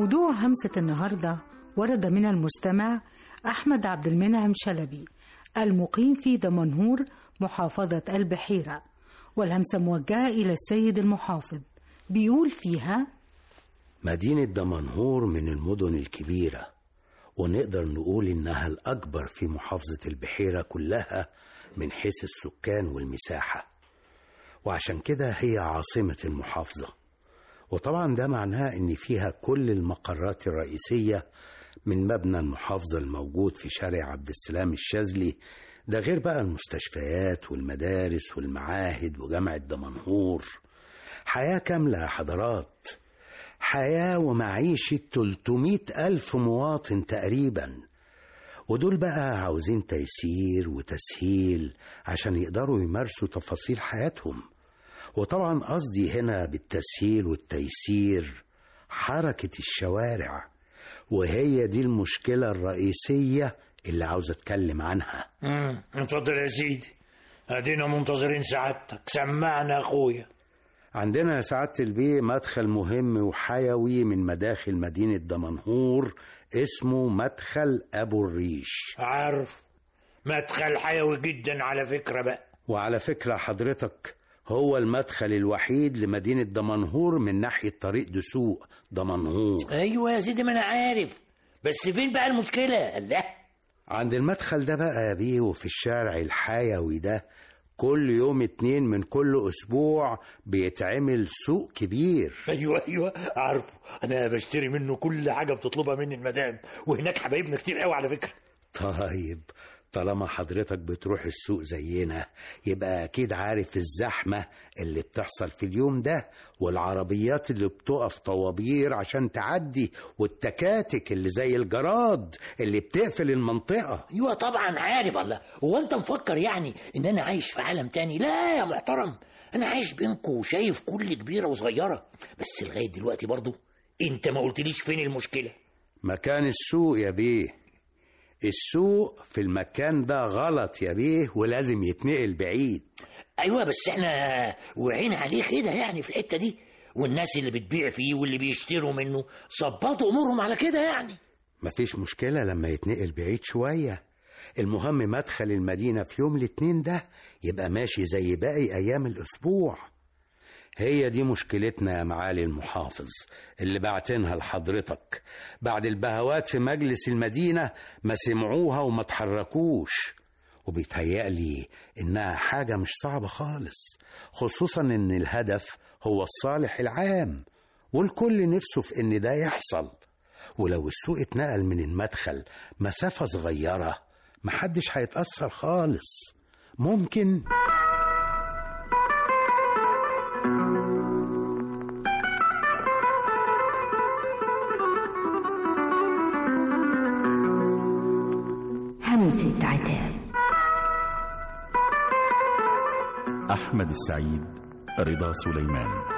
موضوع همسة النهاردة ورد من المستمع أحمد عبد المنعم شلبي المقيم في دمنهور محافظة البحيرة والهمسة موجهة إلى السيد المحافظ بيقول فيها مدينة دمنهور من المدن الكبيرة ونقدر نقول إنها الأكبر في محافظة البحيرة كلها من حيث السكان والمساحة وعشان كده هي عاصمة المحافظة وطبعا ده معناه إن فيها كل المقرات الرئيسية من مبنى المحافظة الموجود في شارع عبد السلام الشاذلي ده غير بقى المستشفيات والمدارس والمعاهد وجامعة دمنهور حياة كاملة يا حضرات حياة ومعيشة 300 ألف مواطن تقريبا ودول بقى عاوزين تيسير وتسهيل عشان يقدروا يمارسوا تفاصيل حياتهم وطبعا قصدي هنا بالتسهيل والتيسير حركة الشوارع وهي دي المشكلة الرئيسية اللي عاوز أتكلم عنها امم اتفضل يا سيدي ادينا منتظرين سعادتك سمعنا اخويا عندنا يا سعادة البيه مدخل مهم وحيوي من مداخل مدينة دمنهور اسمه مدخل أبو الريش عارف مدخل حيوي جدا على فكرة بقى وعلى فكرة حضرتك هو المدخل الوحيد لمدينة دمنهور من ناحية طريق دسوق دمنهور ايوه يا سيدي ما انا عارف بس فين بقى المشكلة الله عند المدخل ده بقى يا بيه وفي الشارع الحيوي ده كل يوم اتنين من كل أسبوع بيتعمل سوق كبير ايوه ايوه عارفه انا بشتري منه كل حاجة بتطلبها مني المدام وهناك حبايبنا كتير قوي على فكرة طيب طالما حضرتك بتروح السوق زينا يبقى أكيد عارف الزحمة اللي بتحصل في اليوم ده والعربيات اللي بتقف طوابير عشان تعدي والتكاتك اللي زي الجراد اللي بتقفل المنطقة ايوه طبعا عارف الله هو انت مفكر يعني ان انا عايش في عالم تاني لا يا محترم انا عايش بينكم وشايف كل كبيرة وصغيرة بس لغاية دلوقتي برضو انت ما قلتليش فين المشكلة مكان السوق يا بيه السوق في المكان ده غلط يا بيه ولازم يتنقل بعيد ايوه بس احنا وعينا عليه كده يعني في الحته دي والناس اللي بتبيع فيه واللي بيشتروا منه ظبطوا امورهم على كده يعني مفيش مشكلة لما يتنقل بعيد شوية المهم مدخل المدينة في يوم الاتنين ده يبقى ماشي زي باقي أيام الأسبوع هي دي مشكلتنا يا معالي المحافظ اللي بعتنها لحضرتك بعد البهوات في مجلس المدينة ما سمعوها وما تحركوش وبيتهيألي إنها حاجة مش صعبة خالص خصوصا إن الهدف هو الصالح العام والكل نفسه في إن ده يحصل ولو السوق اتنقل من المدخل مسافة صغيرة محدش هيتأثر خالص ممكن همسة عتاب أحمد السعيد رضا سليمان